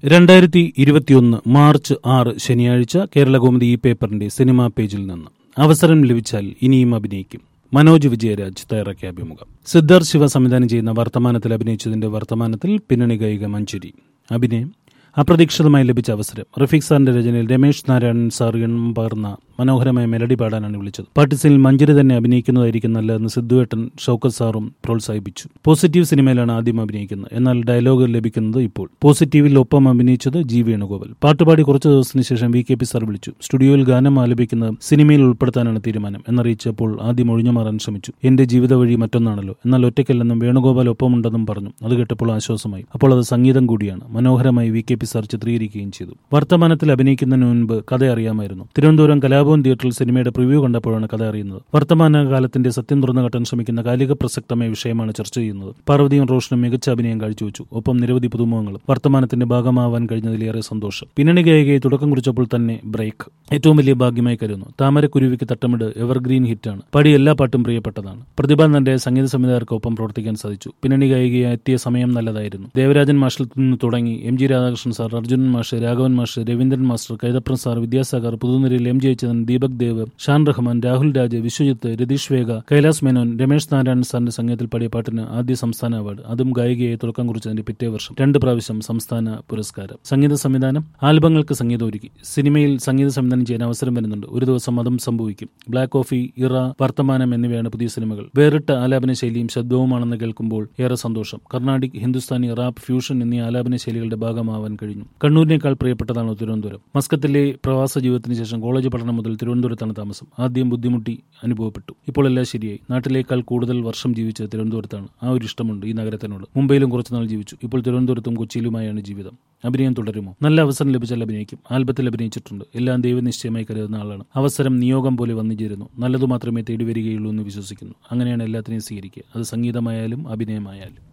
രണ്ടായിരത്തി ഇരുപത്തിയൊന്ന് മാർച്ച് ആറ് ശനിയാഴ്ച കേരളകൗമുദി ഈ പേപ്പറിന്റെ സിനിമാ പേജിൽ നിന്ന് അവസരം ലഭിച്ചാൽ ഇനിയും അഭിനയിക്കും മനോജ് വിജയരാജ് തയ്യാറാക്കിയ അഭിമുഖം സിദ്ധാർത്ഥ് ശിവ സംവിധാനം ചെയ്യുന്ന വർത്തമാനത്തിൽ അഭിനയിച്ചതിന്റെ വർത്തമാനത്തിൽ പിന്നണി ഗായിക മഞ്ചുരി അഭിനയം അപ്രതീക്ഷിതമായി ലഭിച്ച അവസരം റഫീഖ് സാറിന്റെ രചനയിൽ രമേശ് നാരായണൻ സാർ എണ്ണം പകർന്ന മനോഹരമായ മെലഡി പാടാനാണ് വിളിച്ചത് പാട്ടിസിൽ മഞ്ജരി തന്നെ അഭിനയിക്കുന്നതായിരിക്കും നല്ലതെന്ന് സിദ്ധുവേട്ടൻ ഷൌക്കത്ത് സാറും പ്രോത്സാഹിപ്പിച്ചു പോസിറ്റീവ് സിനിമയിലാണ് ആദ്യം അഭിനയിക്കുന്നത് എന്നാൽ ഡയലോഗ് ലഭിക്കുന്നത് ഇപ്പോൾ പോസിറ്റീവിൽ ഒപ്പം അഭിനയിച്ചത് ജി വേണുഗോപാൽ പാട്ടുപാടി കുറച്ചു ദിവസത്തിന് ശേഷം വി കെ പി സാർ വിളിച്ചു സ്റ്റുഡിയോയിൽ ഗാനം ആലപിക്കുന്നത് സിനിമയിൽ ഉൾപ്പെടുത്താനാണ് തീരുമാനം എന്നറിയിച്ചപ്പോൾ ആദ്യം ഒഴിഞ്ഞു മാറാൻ ശ്രമിച്ചു എന്റെ ജീവിത വഴി മറ്റൊന്നാണല്ലോ എന്നാൽ ഒറ്റയ്ക്കല്ലെന്നും വേണുഗോപാൽ ഒപ്പമുണ്ടെന്നും പറഞ്ഞു അത് കേട്ടപ്പോൾ ആശ്വാസമായി അപ്പോൾ അത് സംഗീതം കൂടിയാണ് മനോഹരമായി വി കെ പി സാർ ചിത്രീകരിക്കുകയും ചെയ്തു വർത്തമാനത്തിൽ അഭിനയിക്കുന്നതിന് മുൻപ് കഥ അറിയാമായിരുന്നു തിരുവനന്തപുരം കലാഭവൻ തിയേറ്ററിൽ സിനിമയുടെ പ്രിവ്യൂ കണ്ടപ്പോഴാണ് കഥ അറിയുന്നത് വർത്തമാന കാലത്തിന്റെ സത്യം തുറന്നു കെട്ടാൻ ശ്രമിക്കുന്ന കാലിക പ്രസക്തമായ വിഷയമാണ് ചർച്ച ചെയ്യുന്നത് പാർവതിയും റോഷനും മികച്ച അഭിനയം കാഴ്ചവെച്ചു ഒപ്പം നിരവധി പുതുമുഖങ്ങളും വർത്തമാനത്തിന്റെ ഭാഗമാവാൻ കഴിഞ്ഞതിലേറെ സന്തോഷം പിന്നണി ഗായികയെ തുടക്കം കുറിച്ചപ്പോൾ തന്നെ ബ്രേക്ക് ഏറ്റവും വലിയ ഭാഗ്യമായി കരുതുന്നു താമരക്കുരുവിക്ക് തട്ടമിട് എവർഗ്രീൻ ഹിറ്റാണ് പടി എല്ലാ പാട്ടും പ്രിയപ്പെട്ടതാണ് പ്രതിഭാനന്റെ സംഗീത സംവിധായകർക്കൊപ്പം പ്രവർത്തിക്കാൻ സാധിച്ചു പിന്നണി ഗായികയായി എത്തിയ സമയം നല്ലതായിരുന്നു ദേവരാജൻ മാഷിൽ നിന്ന് തുടങ്ങി M G Radhakrishnan sir Arjunan മാഷ് രാഘവൻ മാഷ് രവീന്ദ്രൻ മാസ്റ്റർ കൈതപ്രം സാർ വിദ്യാസാഗർ പുതുനിരയിൽ എം ജയചന്ദ്രൻ ദീപക് ദേവ് ഷാൻ റഹ്മാൻ രാഹുൽ രാജ് വിശ്വജിത്ത് രതീഷ് വേഗ കൈലാസ് മേനോൻ രമേശ് നാരായണൻ സാറിന്റെ സംഗീതത്തിൽ പാടിയ പാട്ടിന് ആദ്യ സംസ്ഥാന അവാർഡ് അതും ഗായികയെ തുടക്കം കുറിച്ചതിന്റെ പിറ്റേ വർഷം രണ്ട് പ്രാവശ്യം സംസ്ഥാന പുരസ്കാരം സംഗീത സംവിധാനം ആൽബങ്ങൾക്ക് സംഗീതം ഒരുക്കി സിനിമയിൽ സംഗീത സംവിധാനം ചെയ്യാൻ അവസരം വരുന്നുണ്ട് ഒരു ദിവസം അതും സംഭവിക്കും ബ്ലാക്ക് കോഫി ഇറ വർത്തമാനം എന്നിവയാണ് പുതിയ സിനിമകൾ വേറിട്ട ആലാപന ശൈലിയും ശബ്ദവുമാണെന്ന് കേൾക്കുമ്പോൾ ഏറെ സന്തോഷം കർണാടിക് ഹിന്ദുസ്ഥാനി റാപ്പ് ഫ്യൂഷൻ എന്നീ ആലാപന ശൈലികളുടെ ഭാഗമാവാൻ കഴിഞ്ഞു കണ്ണൂരിനേക്കാൾ പ്രിയപ്പെട്ടതാണ് തിരുവനന്തപുരം മസ്കത്തിലെ പ്രവാസ ജീവിതത്തിന് ശേഷം കോളേജ് പഠനം മുതൽ തിരുവനന്തപുരത്താണ് താമസം ആദ്യം ബുദ്ധിമുട്ടി അനുഭവപ്പെട്ടു ഇപ്പോൾ എല്ലാം ശരിയായി നാട്ടിലേക്കാൾ കൂടുതൽ വർഷം ജീവിച്ചത് തിരുവനന്തപുരത്താണ് ആ ഒരു ഇഷ്ടമുണ്ട് ഈ നഗരത്തിനോട് മുംബൈയിലും കുറച്ചുനാൾ ജീവിച്ചു ഇപ്പോൾ തിരുവനന്തപുരത്തും കൊച്ചിയിലുമായാണ് ജീവിതം അഭിനയം തുടരുമോ നല്ല അവസരം ലഭിച്ചാൽ അഭിനയിക്കും ആൽബത്തിൽ അഭിനയിച്ചിട്ടുണ്ട് എല്ലാം ദൈവനിശ്ചയമായി കരുതുന്ന ആളാണ് അവസരം നിയോഗം പോലെ വന്നു ചേരുന്നു നല്ലതു മാത്രമേ തേടി വരികയുള്ളൂ എന്ന് വിശ്വസിക്കുന്നു അങ്ങനെയാണ് എല്ലാത്തിനെയും സ്വീകരിക്കുക അത് സംഗീതമായാലും അഭിനയമായാലും